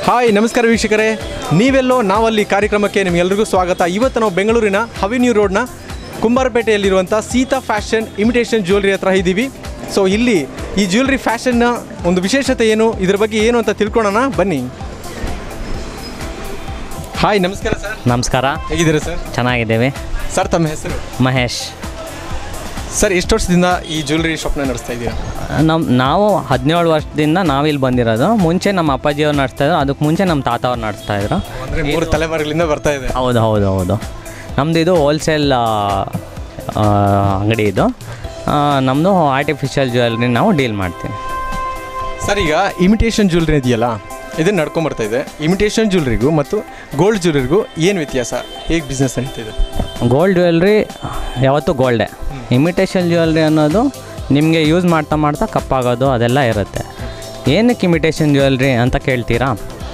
hi ನಮಸ್ಕಾರ ವೀಕ್ಷಕರೇ ನೀವೆಲ್ಲೋ ನಾವಲ್ಲಿ ಕಾರ್ಯಕ್ರಮಕ್ಕೆ ನಿಮಗೆಲ್ಲರಿಗೂ ಸ್ವಾಗತ ಇವತ್ತು ನಾವು ಬೆಂಗಳೂರಿನ ಹವಿನ್ಯೂ ರೋಡ್ನ ಕುಂಬಾರಪೇಟೆಯಲ್ಲಿರುವಂಥ ಸೀತಾ ಫ್ಯಾಷನ್ ಇಮಿಟೇಷನ್ ಜ್ಯುವೆಲ್ರಿ ಹತ್ರ ಇದ್ದೀವಿ ಸೊ ಇಲ್ಲಿ ಈ ಜ್ಯುವೆಲ್ರಿ ಫ್ಯಾಷನ್ನ ಒಂದು ವಿಶೇಷತೆ ಏನು ಇದ್ರ ಬಗ್ಗೆ ಏನು ಅಂತ ತಿಳ್ಕೊಳ್ಳೋಣ ಬನ್ನಿ ಹಾಯ್ ನಮಸ್ಕಾರ ಸರ್ ನಮಸ್ಕಾರ ಹೇಗಿದ್ದೀರಾ ಸರ್ ಚೆನ್ನಾಗಿದ್ದೇವೆ ಸರ್ ತಮ್ಮ ಹೆಸರು ಮಹೇಶ್ ಸರ್ ಎಷ್ಟು ವರ್ಷದಿಂದ ಈ ಜ್ಯುವೆಲ್ರಿ ಶಾಪ್ನ ನಡೆಸ್ತಾ ಇದ್ದೀರಾ ನಮ್ಮ ನಾವು ಹದಿನೇಳು ವರ್ಷದಿಂದ ನಾವಿಲ್ಲಿ ಬಂದಿರೋದು ಮುಂಚೆ ನಮ್ಮ ಅಪ್ಪಾಜಿಯವ್ರು ನಡೆಸ್ತಾ ಇದ್ರು ಅದಕ್ಕೆ ಮುಂಚೆ ನಮ್ಮ ತಾತ ಅವ್ರು ನಡೆಸ್ತಾ ಇದ್ರು ಅಂದರೆ ಮೂರು ತಲೆಮಾರುಗಳಿಂದ ಬರ್ತಾ ಇದೆ ಹೌದು ಹೌದು ಹೌದು ನಮ್ಮದು ಇದು ಹೋಲ್ಸೇಲ್ ಅಂಗಡಿ ಇದು ನಮ್ಮದು ಆರ್ಟಿಫಿಷಿಯಲ್ ಜ್ಯುವೆಲ್ರಿ ನಾವು ಡೀಲ್ ಮಾಡ್ತೀವಿ ಸರ್ ಈಗ ಇಮಿಟೇಷನ್ ಜ್ಯುವೆಲ್ರಿ ಇದೆಯಲ್ಲ ಇದನ್ನು ನಡ್ಕೊಂಬರ್ತಾ ಇದೆ ಇಮಿಟೇಷನ್ ಜ್ಯುವೆಲ್ರಿಗೂ ಮತ್ತು ಗೋಲ್ಡ್ ಜ್ಯುವೆಲ್ರಿಗೂ ಏನು ವ್ಯತ್ಯಾಸ ಹೇಗೆ ಬಿಸ್ನೆಸ್ ನಡೀತಿದೆ ಗೋಲ್ಡ್ ಜ್ಯುವೆಲ್ರಿ ಯಾವತ್ತೂ ಗೋಲ್ಡೇ ಇಮಿಟೇಷನ್ ಜ್ಯುವೆಲ್ರಿ ಅನ್ನೋದು ನಿಮಗೆ ಯೂಸ್ ಮಾಡ್ತಾ ಮಾಡ್ತಾ ಕಪ್ಪಾಗೋದು ಅದೆಲ್ಲ ಇರುತ್ತೆ ಏನಕ್ಕೆ ಇಮಿಟೇಷನ್ ಜ್ಯುವೆಲ್ರಿ ಅಂತ ಕೇಳ್ತೀರಾ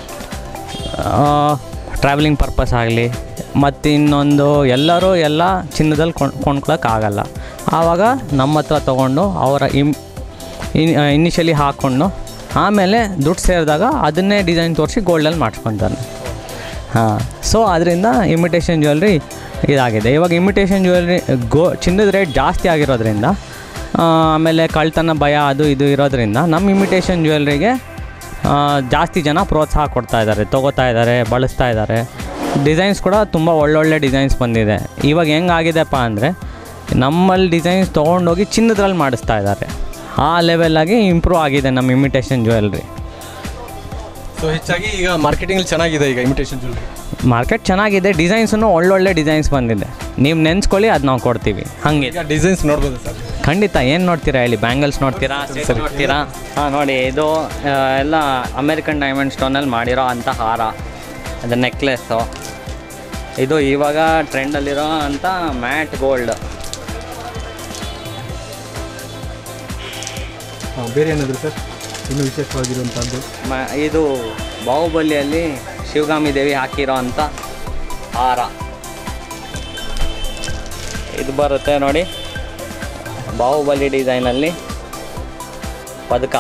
ಟ್ರಾವೆಲಿಂಗ್ ಪರ್ಪಸ್ ಆಗಲಿ ಮತ್ತು ಇನ್ನೊಂದು ಎಲ್ಲರೂ ಎಲ್ಲ ಚಿನ್ನದಲ್ಲಿ ಕೊಂಡ್ ಕೊಂಡ್ಕೊಳಕ್ಕಾಗಲ್ಲ ಆವಾಗ ನಮ್ಮ ಹತ್ರ ತೊಗೊಂಡು ಅವರ ಇಮ್ ಇನಿಷಿಯಲಿ ಹಾಕ್ಕೊಂಡು ಆಮೇಲೆ ದುಡ್ಡು ಸೇರಿದಾಗ ಅದನ್ನೇ ಡಿಸೈನ್ ತೋರಿಸಿ ಗೋಲ್ಡಲ್ಲಿ ಮಾಡಿಸ್ಕೊತಾನೆ ಹಾಂ ಸೊ ಅದರಿಂದ ಇಮಿಟೇಷನ್ ಜ್ಯುವೆಲ್ರಿ ಇದಾಗಿದೆ ಇವಾಗ ಇಮಿಟೇಷನ್ ಜ್ಯುವೆಲ್ರಿ ಗೋ ಚಿನ್ನದ ರೇಟ್ ಜಾಸ್ತಿ ಆಗಿರೋದ್ರಿಂದ ಆ, ಆಮೇಲೆ ಕಳ್ತನ ಭಯ ಅದು ಇದು ಇರೋದ್ರಿಂದ ನಮ್ಮ ಇಮಿಟೇಷನ್ ಜ್ಯುವೆಲ್ರಿಗೆ ಆ, ಜಾಸ್ತಿ ಜನ ಪ್ರೋತ್ಸಾಹ ಕೊಡ್ತಾ ಇದ್ದಾರೆ ತೊಗೋತಾ ಇದ್ದಾರೆ ಬಳಸ್ತಾ ಇದ್ದಾರೆ ಡಿಸೈನ್ಸ್ ಕೂಡ ತುಂಬ ಒಳ್ಳೊಳ್ಳೆ ಡಿಸೈನ್ಸ್ ಬಂದಿದೆ ಇವಾಗ ಹೆಂಗಾಗಿದೆಪ್ಪ ಅಂದರೆ ನಮ್ಮಲ್ಲಿ ಡಿಸೈನ್ಸ್ ತೊಗೊಂಡೋಗಿ ಚಿನ್ನದ್ರಲ್ಲಿ ಮಾಡಿಸ್ತಾ ಇದ್ದಾರೆ ಆ ಲೆವೆಲಾಗಿ ಇಂಪ್ರೂವ್ ಆಗಿದೆ ನಮ್ಮ ಇಮಿಟೇಷನ್ ಜ್ಯುವೆಲ್ರಿ ಸೊ ಹೆಚ್ಚಾಗಿ ಈಗ ಮಾರ್ಕೆಟಿಂಗಲ್ಲಿ ಚೆನ್ನಾಗಿದೆ ಈಗ ಇಮಿಟೇಷನ್ ಜ್ಯುವೆಲ್ರಿ ಮಾರ್ಕೆಟ್ ಚೆನ್ನಾಗಿದೆ ಡಿಸೈನ್ಸನ್ನು ಒಳ್ಳೊಳ್ಳೆ ಡಿಸೈನ್ಸ್ ಬಂದಿದೆ ನೀವು ನೆನೆಸ್ಕೊಳ್ಳಿ ಅದು ನಾವು ಕೊಡ್ತೀವಿ ಹಾಗೆ ಈಗ ಡಿಸೈನ್ಸ್ ನೋಡ್ಬೋದು ಸರ್ ಖಂಡಿತ ಏನು ನೋಡ್ತೀರಾ ಹೇಳಿ ಬ್ಯಾಂಗಲ್ಸ್ ನೋಡ್ತೀರಾ ಸೆಟ್ ನೋಡ್ತೀರಾ ಹಾಂ ನೋಡಿ ಇದು ಆ, ಎಲ್ಲ ಅಮೇರಿಕನ್ ಡೈಮಂಡ್ ಸ್ಟೋನಲ್ಲಿ ಮಾಡಿರೋ ಅಂಥ ಹಾರ ಅದು ನೆಕ್ಲೆಸ್ಸು ಇದು ಇವಾಗ ಟ್ರೆಂಡಲ್ಲಿರೋ ಅಂಥ ಮ್ಯಾಟ್ ಗೋಲ್ಡ್ ಹಾಂ ಬೇರೆ ಏನಾದರೂ ಸರ್ ಇನ್ನೂ ವಿಶೇಷವಾಗಿರುವಂಥದ್ದು ಮ ಇದು ಬಾಹುಬಲಿಯಲ್ಲಿ ಶಿವಗಾಮಿ ದೇವಿ ಹಾಕಿರೋ ಅಂಥ ಹಾರ ಇದು ಬರುತ್ತೆ ನೋಡಿ ಬಾಹುಬಲಿ ಡಿಸೈನಲ್ಲಿ ಪದಕ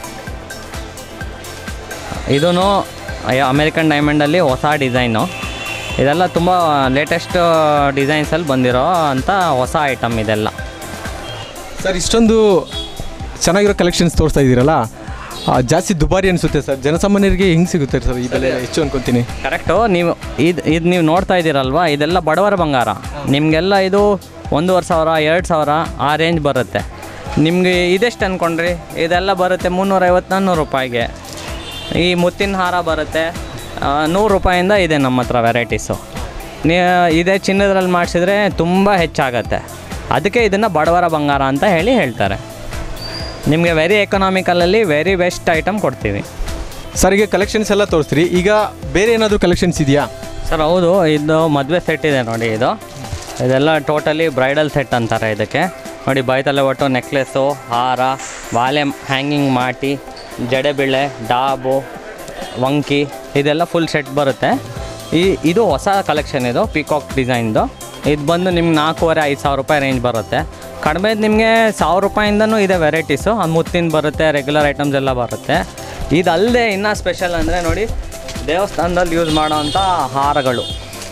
ಇದೂ ಅಮೇರಿಕನ್ ಡೈಮಂಡಲ್ಲಿ ಹೊಸ ಡಿಸೈನು ಇದೆಲ್ಲ ತುಂಬ ಲೇಟೆಸ್ಟ್ ಡಿಸೈನ್ಸಲ್ಲಿ ಬಂದಿರೋ ಅಂಥ ಹೊಸ ಐಟಮ್ ಇದೆಲ್ಲ ಸರ್ ಇಷ್ಟೊಂದು ಚೆನ್ನಾಗಿರೋ ಕಲೆಕ್ಷನ್ಸ್ ತೋರಿಸ್ತಾ ಇದ್ದೀರಲ್ಲ ಆ, ಜಾಸ್ತಿ ದುಬಾರಿ ಅನಿಸುತ್ತೆ ಸರ್ ಜನಸಾಮಾನ್ಯರಿಗೆ ಹೆಂಗೆ ಸಿಗುತ್ತೆ ಸರ್ ಈ ಬೆಲೆ ಹೆಚ್ಚು ಅನ್ಕೊತೀನಿ ಕರೆಕ್ಟು ನೀವು ಇದು ಇದು ನೀವು ನೋಡ್ತಾ ಇದ್ದೀರಲ್ವಾ ಇದೆಲ್ಲ ಬಡವರ ಬಂಗಾರ ನಿಮಗೆಲ್ಲ ಇದು ಒಂದೂವರೆ ಸಾವಿರ ಎರಡು ಸಾವಿರ ಆ ರೇಂಜ್ ಬರುತ್ತೆ ನಿಮಗೆ ಇದೆಷ್ಟು ಅಂದ್ಕೊಂಡ್ರಿ ಇದೆಲ್ಲ ಬರುತ್ತೆ ಮುನ್ನೂರೈವತ್ತು ನಾನ್ನೂರು ರೂಪಾಯಿಗೆ ಈ ಮುತ್ತಿನ ಹಾರ ಬರುತ್ತೆ ಆ, ನೂರು ರೂಪಾಯಿಂದ ಇದೆ ನಮ್ಮ ಹತ್ರ ವೆರೈಟೀಸು ನೀ ಇದೇ ಚಿನ್ನದ್ರಲ್ಲಿ ಮಾಡಿಸಿದ್ರೆ ತುಂಬ ಹೆಚ್ಚಾಗತ್ತೆ ಅದಕ್ಕೆ ಇದನ್ನು ಬಡವರ ಬಂಗಾರ ಅಂತ ಹೇಳಿ ಹೇಳ್ತಾರೆ ನಿಮಗೆ ವೆರಿ ಎಕನಾಮಿಕಲಲ್ಲಿ ವೆರಿ ಬೆಸ್ಟ್ ಐಟಮ್ ಕೊಡ್ತೀವಿ ಸರ್ ಈಗ ಕಲೆಕ್ಷನ್ಸ್ ಎಲ್ಲ ತೋರಿಸ್ತೀರಿ ಈಗ ಬೇರೆ ಏನಾದರೂ ಕಲೆಕ್ಷನ್ಸ್ ಇದೆಯಾ ಸರ್ ಹೌದು ಇದು ಮದುವೆ ಸೆಟ್ ಇದೆ ನೋಡಿ ಇದು ಇದೆಲ್ಲ ಟೋಟಲಿ ಬ್ರೈಡಲ್ ಸೆಟ್ ಅಂತಾರೆ ಇದಕ್ಕೆ ನೋಡಿ ಬೈತಲೆ ಒಟ್ಟು ನೆಕ್ಲೆಸ್ಸು ಹಾರ ಬಾಲೆ ಹ್ಯಾಂಗಿಂಗ್ ಮಾಟಿ ಜಡೆಬಿಳೆ ಡಾಬು ವಂಕಿ ಇದೆಲ್ಲ ಫುಲ್ ಸೆಟ್ ಬರುತ್ತೆ ಈ ಇದು ಹೊಸ ಕಲೆಕ್ಷನ್ ಇದು ಪಿಕಾಕ್ ಡಿಸೈನ್ದು ಇದು ಬಂದು ನಿಮ್ಗೆ ನಾಲ್ಕೂವರೆ ಐದು ಸಾವಿರ ರೂಪಾಯಿ ರೇಂಜ್ ಬರುತ್ತೆ ಕಡಿಮೆ ನಿಮಗೆ ಸಾವಿರ ರೂಪಾಯಿಂದನೂ ಇದೆ ವೆರೈಟೀಸು ಅದು ಮುತ್ತಿನ ಬರುತ್ತೆ ರೆಗ್ಯುಲರ್ ಐಟಮ್ಸ್ ಎಲ್ಲ ಬರುತ್ತೆ ಇದಲ್ಲದೆ ಇನ್ನೂ ಸ್ಪೆಷಲ್ ಅಂದರೆ ನೋಡಿ ದೇವಸ್ಥಾನದಲ್ಲಿ ಯೂಸ್ ಮಾಡೋವಂಥ ಹಾರಗಳು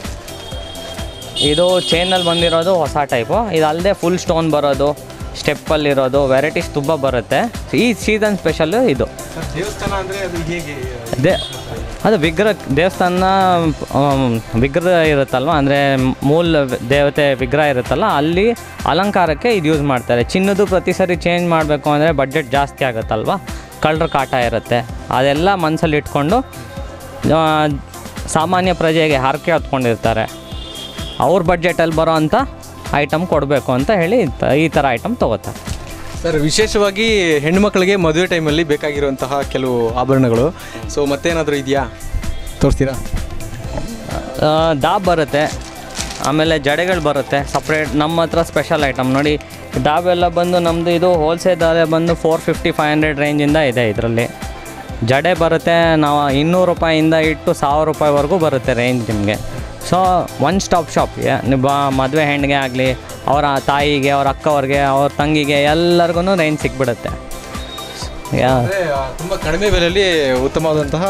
ಇದು ಚೈನಲ್ಲಿ ಬಂದಿರೋದು ಹೊಸ ಟೈಪು ಇದಲ್ಲದೆ ಫುಲ್ ಸ್ಟೋನ್ ಬರೋದು ಸ್ಟೆಪ್ಪಲ್ಲಿರೋದು ವೆರೈಟೀಸ್ ತುಂಬ ಬರುತ್ತೆ ಈ ಸೀಸನ್ ಸ್ಪೆಷಲ್ಲು ಇದು ಸರ್ ದೇವಸ್ಥಾನ ಅಂದರೆ ಅದು ಹೇಗೆ ದೇ ಅದು ವಿಗ್ರಹ ದೇವಸ್ಥಾನ ಆಮ್, ವಿಗ್ರಹ ಇರುತ್ತಲ್ವ ಅಂದರೆ ಮೂಲ ದೇವತೆ ವಿಗ್ರಹ ಇರುತ್ತಲ್ಲ ಅಲ್ಲಿ ಅಲಂಕಾರಕ್ಕೆ ಇದು ಯೂಸ್ ಮಾಡ್ತಾರೆ ಚಿನ್ನದು ಪ್ರತಿ ಸರಿ ಚೇಂಜ್ ಮಾಡಬೇಕು ಅಂದರೆ ಬಡ್ಜೆಟ್ ಜಾಸ್ತಿ ಆಗುತ್ತಲ್ವ ಕಳ್ಳರ ಕಾಟ ಇರುತ್ತೆ ಅದೆಲ್ಲ ಮನಸ್ಸಲ್ಲಿ ಇಟ್ಕೊಂಡು ಆ, ಸಾಮಾನ್ಯ ಪ್ರಜೆಗೆ ಹರಕೆ ಹೊತ್ಕೊಂಡಿರ್ತಾರೆ ಅವ್ರ ಬಡ್ಜೆಟಲ್ಲಿ ಬರೋ ಅಂಥ ಐಟಮ್ ಕೊಡಬೇಕು ಅಂತ ಹೇಳಿ ತ- ಈ ಥರ ಐಟಮ್ ತೊಗೋತಾರೆ ಸರ್ ವಿಶೇಷವಾಗಿ ಹೆಣ್ಮಕ್ಳಿಗೆ ಮದುವೆ ಟೈಮಲ್ಲಿ ಬೇಕಾಗಿರುವಂತಹ ಕೆಲವು ಆಭರಣಗಳು ಸೊ ಮತ್ತೇನಾದರೂ ಇದೆಯಾ ತೋರಿಸ್ತೀರಾ ಆ, ದಾಬ್ ಬರುತ್ತೆ ಆಮೇಲೆ ಜಡೆಗಳು ಬರುತ್ತೆ ಸಪ್ರೇಟ್ ನಮ್ಮ ಹತ್ರ ಸ್ಪೆಷಲ್ ಐಟಮ್ ನೋಡಿ ದಾಬ್ ಎಲ್ಲ ಬಂದು ನಮ್ಮದು ಇದು ಹೋಲ್ಸೇಲ್ ಬಂದು ಫೋರ್ ಫಿಫ್ಟಿ ಫೈವ್ ಹಂಡ್ರೆಡ್ ರೇಂಜಿಂದ ಇದೆ ಇದರಲ್ಲಿ ಜಡೆ ಬರುತ್ತೆ ನಾವು ಇನ್ನೂರು ರೂಪಾಯಿಂದ ಇಟ್ಟು ಸಾವಿರ ರೂಪಾಯಿವರೆಗೂ ಬರುತ್ತೆ ರೇಂಜ್ ನಿಮಗೆ ಸೊ ಒನ್ ಸ್ಟಾಪ್ ಶಾಪ್ ಬ ಮದುವೆ ಹೆಣ್ಣಿಗೆ ಆಗಲಿ ಅವರ ತಾಯಿಗೆ ಅವ್ರ ಅಕ್ಕವ್ರಿಗೆ ಅವ್ರ ತಂಗಿಗೆ ಎಲ್ಲರಿಗೂ ರೇಂಜ್ ಸಿಕ್ಬಿಡುತ್ತೆ ಯಾ ಅಂದರೆ ತುಂಬ ಕಡಿಮೆ ಬೆಲೆಯಲ್ಲಿ ಉತ್ತಮವಾದಂತಹ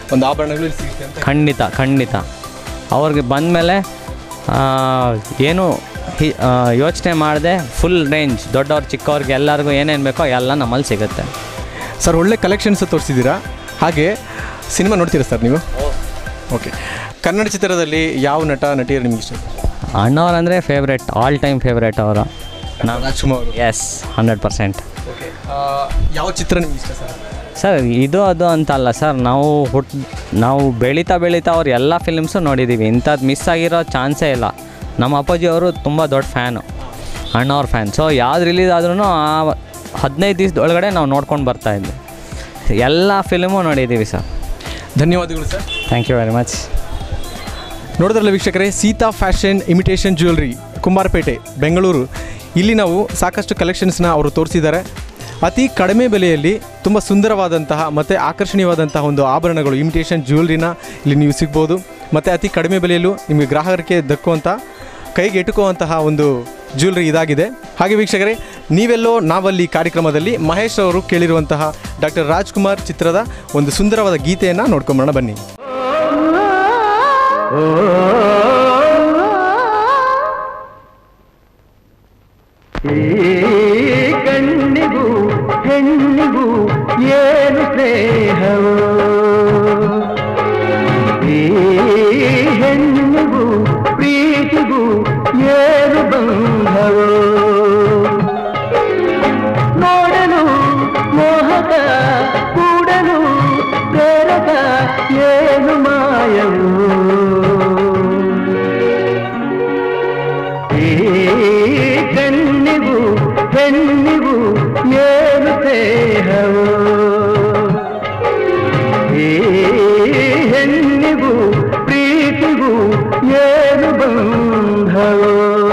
ಒಂದು ಆಭರಣಗಳು ಇಲ್ಲಿ ಸಿಗುತ್ತೆ ಅಂತ ಖಂಡಿತ ಖಂಡಿತ ಅವ್ರಿಗೆ ಬಂದಮೇಲೆ ಏನು ಯೋಚನೆ ಮಾಡದೆ ಫುಲ್ ರೇಂಜ್ ದೊಡ್ಡವ್ರು ಚಿಕ್ಕವ್ರಿಗೆ ಎಲ್ಲರಿಗೂ ಏನೇನು ಬೇಕೋ ಎಲ್ಲ ನಮ್ಮಲ್ಲಿ ಸಿಗುತ್ತೆ ಸರ್ ಒಳ್ಳೆ ಕಲೆಕ್ಷನ್ಸ್ ತೋರಿಸಿದ್ದೀರಾ ಹಾಗೆ ಸಿನಿಮಾ ನೋಡ್ತೀರಾ ಸರ್ ನೀವು ಓಕೆ ಕನ್ನಡ ಚಿತ್ರದಲ್ಲಿ ಯಾವ ನಟ ನಟಿಯರು ನಿಮ್ಗೆ ಇಷ್ಟ ಅಣ್ಣವ್ರಂದರೆ ಫೇವ್ರೆಟ್ ಆಲ್ ಟೈಮ್ ಫೇವ್ರೆಟ್ ಅವರು ನಾವು ರಾಜ್ಕುಮಾರ್ ಅವರು ಎಸ್ ಹಂಡ್ರೆಡ್ ಪರ್ಸೆಂಟ್ ಓಕೆ ಯಾವ ಚಿತ್ರ ನಿಮ್ಗೆ ಇಷ್ಟ ಸರ್ ಸರ್ ಇದು ಅದು ಅಂತ ಅಲ್ಲ ಸರ್ ನಾವು ಹುಟ್ ನಾವು ಬೆಳೀತಾ ಬೆಳೀತಾ ಅವ್ರ ಎಲ್ಲ ಫಿಲ್ಮ್ಸು ನೋಡಿದ್ದೀವಿ ಇಂಥದ್ದು ಮಿಸ್ ಆಗಿರೋ ಚಾನ್ಸೇ ಇಲ್ಲ ನಮ್ಮ ಅಪ್ಪಾಜಿ ಅವರು ತುಂಬ ದೊಡ್ಡ ಫ್ಯಾನು ಅಣ್ಣವ್ರ ಫ್ಯಾನ್ ಸೊ ಯಾವ್ದು ರಿಲೀಸ್ ಆದ್ರೂ ಆ ಹದಿನೈದು ದಿವಸದ ಒಳಗಡೆ ನಾವು ನೋಡ್ಕೊಂಡು ಬರ್ತಾಯಿದ್ವಿ ಎಲ್ಲ ಫಿಲ್ಮು ನೋಡಿದ್ದೀವಿ ಸರ್ ಧನ್ಯವಾದಗಳು sir thank you very much ನೋಡಿದ್ರಲ್ಲ ವೀಕ್ಷಕರೇ Seetha fashion imitation jewellery Kumbarpet Bengaluru ಇಲ್ಲಿ ನಾವು ಸಾಕಷ್ಟು ಕಲೆಕ್ಷನ್ಸ್ನ ಅವರು ತೋರಿಸಿದ್ದಾರೆ ಅತಿ ಕಡಿಮೆ ಬೆಲೆಯಲ್ಲಿ ತುಂಬ ಸುಂದರವಾದಂತಹ ಮತ್ತು ಆಕರ್ಷಣೀಯವಾದಂತಹ ಒಂದು ಆಭರಣಗಳು ಇಮಿಟೇಷನ್ ಜ್ಯುವೆಲ್ರಿನ ಇಲ್ಲಿ ನೀವು ಸಿಗ್ಬೋದು ಮತ್ತು ಅತಿ ಕಡಿಮೆ ಬೆಲೆಯಲ್ಲೂ ನಿಮಗೆ ಗ್ರಾಹಕರಿಗೆ ದಕ್ಕುವಂಥ ಕೈಗೆ ಎಟುಕುವಂತಹ ಒಂದು ಜ್ಯುವೆಲ್ರಿ ಇದಾಗಿದೆ ಹಾಗೆ ವೀಕ್ಷಕರೇ ನೀವೆಲ್ಲೋ ನಾವಲ್ಲಿ ಕಾರ್ಯಕ್ರಮದಲ್ಲಿ ಮಹೇಶ್ ಅವರು ಕೇಳಿರುವಂತಹ ಡಾಕ್ಟರ್ ರಾಜ್ಕುಮಾರ್ ಚಿತ್ರದ ಒಂದು ಸುಂದರವಾದ ಗೀತೆಯನ್ನು ನೋಡ್ಕೊಂಬರೋಣ ಬನ್ನಿ ಈ ಕಣ್ಣಿಗೂ ಹೆಣ್ಣಿಗೂ ಏನು ಸ್ನೇಹವೋ ಈ ಹೆಣ್ಣಿಗೂ ಪ್ರೀತಿಗೂ ಏನು ಬಂಧವೋ ನೋಡಲು ಮೋಹಕ ಕೂಡಲು ಪ್ರೇರಕ ಏನು ಮಾಯವೋ ಈ ಕಣ್ಣಿಗೂ ಹೆಣ್ಣಿಗೂ ಏನು ದೇಹವೋ ಈ ಹೆಣ್ಣಿಗೂ ಪ್ರೀತಿಗೂ ಏನು ಬಂಧವೋ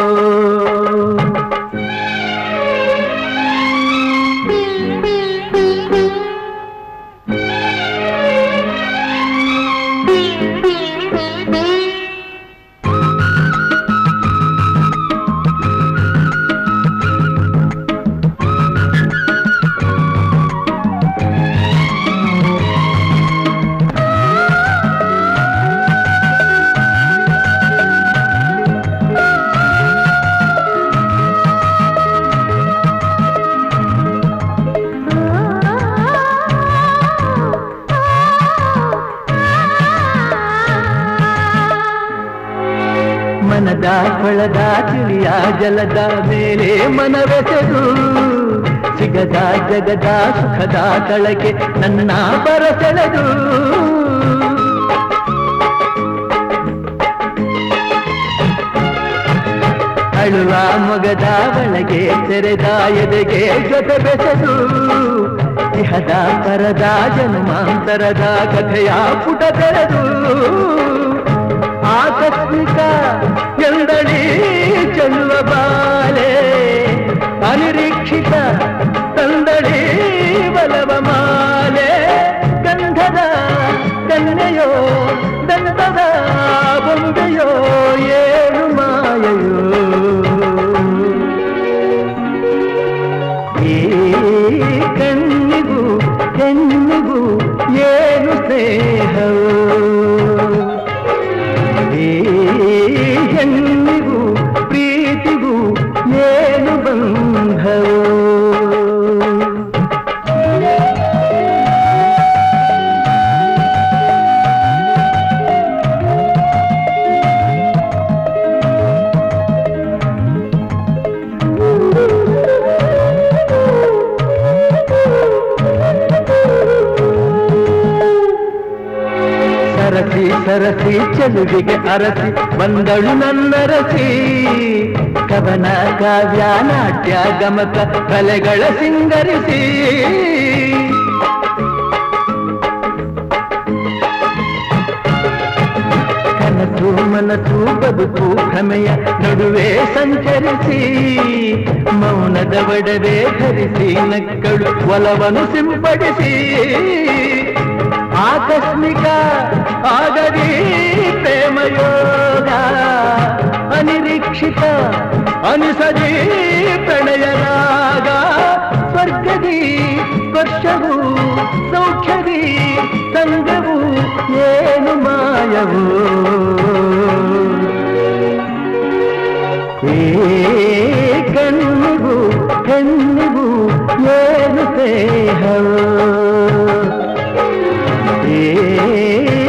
ಮನದ ಕೊಳದ ತಿಳಿಯ ಜಲದ ಮೇಲೆ ಮನವೆಸೆದು ಸಿಗದ ಜಗದ ಸುಖದ ತಳಕೆ ನನ್ನ ಬರಸೆಳೆದು ಅಳುವ ಮೊಗದ ಒಳಗೆ ತೆರೆದ ಎದೆಗೆ ಜೊತೆ ಬೆಸೆದು ಇಹದ ಪರದ ಜನ್ಮಾಂತರದ ಕಥೆಯ ಪುಟ ತೆರೆದು ಆಕಸ್ಮಿಕ ಎಂದಳಿ ಚೆಲ್ಲುವ ಬಾಲೆ ಅನಿರೀಕ್ಷಿತ ತಂದಳಿ ಬಲವ ಮಾಲೆ ಗಂಧದ ಕನ್ನೆಯೋ ದಂಡದ ಬೊಂಬೆಯೋ ಏನು ಮಾಯೆಯೋ ಈ ಕಣ್ಣಿಗೂ ಹೆಣ್ಣಿಗೂ ಏನು ಸ್ನೇಹವೋ ಈ ಹೆಣ್ಣಿಗೂ ಪ್ರೀತಿಗೂ ಏನು ಬಂಧವೋ ಸರಸಿ ಸರಸಿ ಚೆಲುವಿಗೆ ಅರಸಿ ಬಂದಳು ನನ್ನರಸಿ ಕವನ ಕಾವ್ಯ ನಾಟ್ಯ ಗಮಕ ಕಲೆಗಳ ಸಿಂಗರಿಸಿ ಕನಸು ಮನಸ್ಸು ಬದುಕು ಭ್ರಮೆಯ ನಡುವೆ ಸಂಚರಿಸಿ ಮೌನದ ಒಡವೆ ಧರಿಸಿ ನಕ್ಕಳು ಒಲವನ್ನು ಸಿಂಪಡಿಸಿ ಆಕಸ್ಮಿಕ ಆಗದಿ ಪ್ರೇಮಯೋಗ ಅನಿರೀಕ್ಷಿತ ಅನಿಸದಿ ಪ್ರಣಯರಾಗ ಸ್ವರ್ಗದಿ ಸ್ಪರ್ಶವು ಸೌಖ್ಯದಿ ಸಂಗವು ಏನು ಮಾಯವೋ ಏ ಕಣ್ಣಿಗೂ ಹೆಣ್ಣಿಗೂ ಏನು ಸ್ನೇಹವೋ ಏ